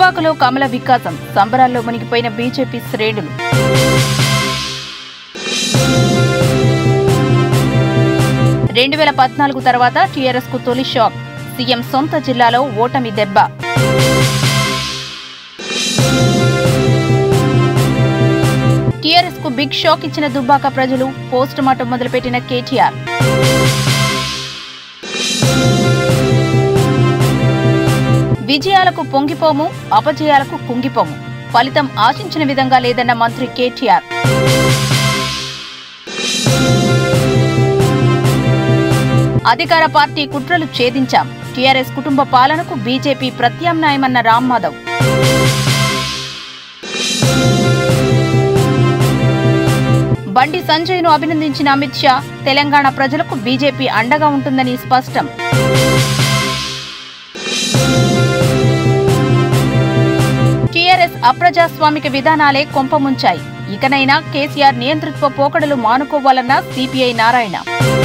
దుబ్బాకలో కమల వికాసం సంబరాల్లో మునిగిపోయిన బీజేపీ శ్రేణులు రెండు వేల పద్నాలుగు తర్వాత టీఆర్ఎస్ కు తొలి షాక్ సీఎం సొంత జిల్లాలో ఓటమి దెబ్బ టీఆర్ఎస్ కు బిగ్ షాక్ ఇచ్చిన దుబ్బాక ప్రజలు పోస్ట్ మార్టం మొదలుపెట్టిన కేటీఆర్ విజయాలకు పొంగిపోము అపజయాలకు కుంగిపోము ఫలితం ఆశించిన విధంగా లేదన్న మంత్రి కేటీఆర్ అధికార పార్టీ కుట్రలు ఛేదించాం టీఆర్ఎస్ కుటుంబ పాలనకు బీజేపీ ప్రత్యామ్నాయమన్న రామ్ మాధవ్ బండి సంజయ్ను అభినందించిన అమిత్ షా తెలంగాణ ప్రజలకు బీజేపీ అండగా ఉంటుందని స్పష్టం టీఆర్ఎస్ అప్రజాస్వామిక విధానాలే కొంపముంచాయి ఇకనైనా కేసీఆర్ నియంతృత్వ పోకడలు మానుకోవాలన్న సిపిఐ నారాయణ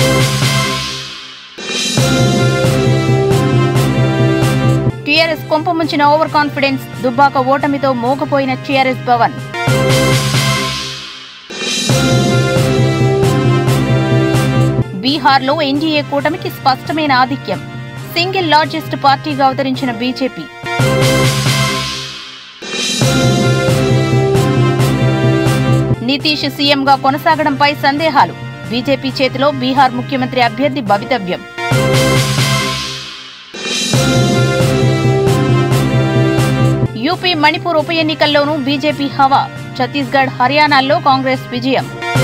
టీఆర్ఎస్ కొంపముంచిన ఓవర్ కాన్ఫిడెన్స్ దుబ్బాక ఓటమితో మోగపోయిన టీఆర్ఎస్ భవన్ బీహార్లో ఎన్డీఏ కూటమికి స్పష్టమైన ఆధిక్యం సింగిల్ లార్జెస్ట్ పార్టీగా అవతరించిన బీజేపీ నితీష్ సీఎంగా కొనసాగడంపై సందేహాలు బీజేపీ చేతిలో బీహార్ ముఖ్యమంత్రి అభ్యర్థి భవితవ్యం యూపీ మణిపూర్ ఉప ఎన్నికల్లోనూ బీజేపీ హవా ఛత్తీస్గఢ్ హర్యానాల్లో కాంగ్రెస్ విజయం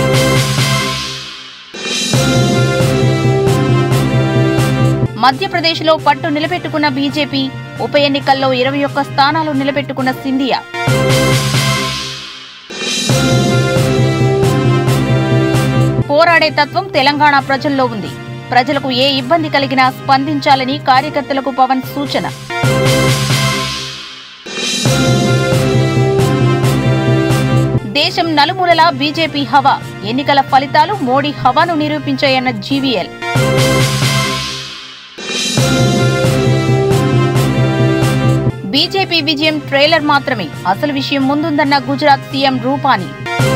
మధ్యప్రదేశ్లో పట్టు నిలబెట్టుకున్న బీజేపీ ఉప ఎన్నికల్లో ఇరవై ఒక్క స్థానాలు నిలబెట్టుకున్న సింధియా పోరాడే తత్వం తెలంగాణ ప్రజల్లో ఉంది ప్రజలకు ఏ ఇబ్బంది కలిగినా స్పందించాలని కార్యకర్తలకు పవన్ సూచన దేశం నలుమూలలా బీజేపీ హవా ఎన్నికల ఫలితాలు మోడీ హవాను నిరూపించాయన్న జీవీఎల్ బీజేపీ విజయం ట్రైలర్ మాత్రమే అసలు విషయం ముందుందన్న గుజరాత్ సీఎం రూపానీ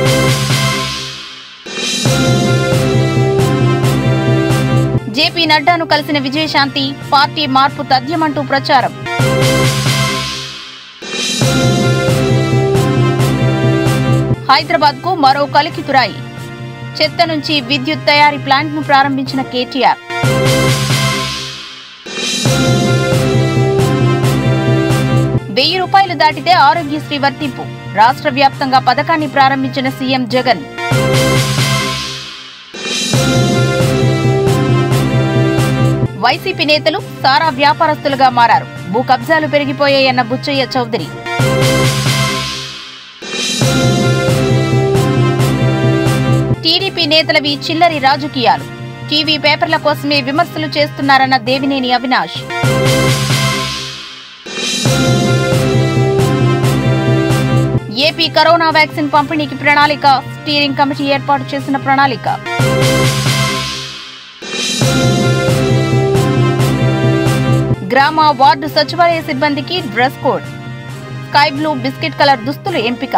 జేపీ నడ్డాను కలిసిన విజయశాంతి పార్టీ మార్పు తథ్యమంటూ ప్రచారం హైదరాబాద్ కు మరో కలికితురాయి చెత్త నుంచి విద్యుత్ తయారీ ప్లాంట్ ను ప్రారంభించిన కేటీఆర్ వెయ్యి రూపాయలు దాటితే ఆరోగ్యశ్రీ వర్తింపు రాష్ట్ర వ్యాప్తంగా పథకాన్ని ప్రారంభించిన సీఎం జగన్ వైసీపీ నేతలు సారా వ్యాపారస్తులుగా మారారు భూ కబ్జాలు పెరిగిపోయాయన్న బుచ్చయ్య చౌదరి టీడీపీ నేతలవి చిల్లరి రాజకీయాలు టీవీ పేపర్ల కోసమే విమర్శలు చేస్తున్నారన్న Devineni Avinash AP corona vaccine పంపిణీకి ప్రణాళిక స్టీరింగ్ కమిటీ ఏర్పాటు చేసిన ప్రణాళిక గ్రామ వార్డు సచివాలయ సిబ్బందికి dress code sky blue biscuit colour దుస్తులు ఎంపిక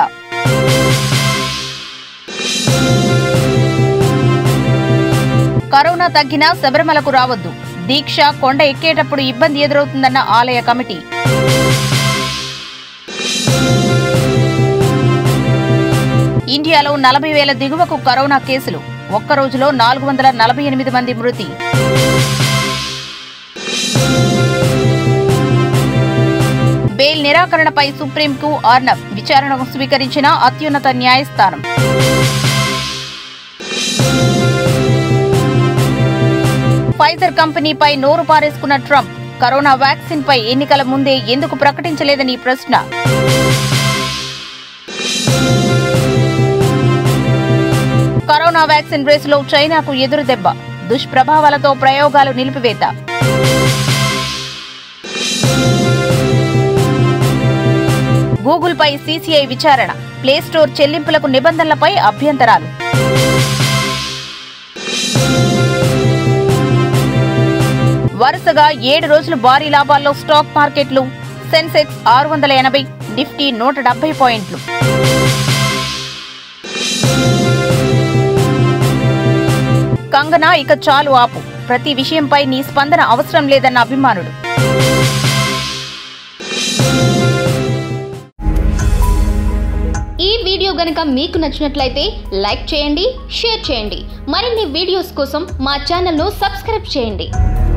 కరోనా తగ్గినా శబరిమలకు రావద్దు దీక్ష కొండ ఎక్కేటప్పుడు ఇబ్బంది ఎదురవుతుందన్న ఆలయ కమిటీ ఇండియాలో నలభై వేల దిగువకు కరోనా కేసులు ఒక్క రోజులో నాలుగు వందల నలభై ఎనిమిది మంది మృతి బెయిల్ నిరాకరణపై సుప్రీంకు ఆర్నబ్ విచారణకు స్వీకరించిన అత్యున్నత న్యాయస్థానం ఫైజర్ కంపెనీపై నోరు పారేసుకున్న ట్రంప్ కరోనా వ్యాక్సిన్ పై ఎన్నికల ముందే ఎందుకు ప్రకటించలేదని ప్రశ్న కరోనా వ్యాక్సిన్ రేసులో చైనాకు ఎదురు దెబ్బ దుష్ప్రభావాలతో ప్రయోగాలు నిలిపివేత గూగుల్ పై సీసీఐ విచారణ ప్లే స్టోర్ చెల్లింపులకు నిబంధనలపై అభ్యంతరాలు వరుసగా ఏడు రోజులు భారీ లాభాల్లో స్టాక్ మార్కెట్లు సెన్సెక్స్ ఆరు వందల ఎనభై నిఫ్టీ నూట డెబ్బై పాయింట్లు కంగనా ఇక చాలు ఆపు ప్రతి విషయంపై నీ స్పందన అవసరం లేదన్న అభిమానుడు ఈ వీడియో గనుక మీకు నచ్చినట్లయితే లైక్ చేయండి షేర్ చేయండి మరిన్ని వీడియోస్ కోసం మా ఛానల్ను సబ్స్క్రైబ్ చేయండి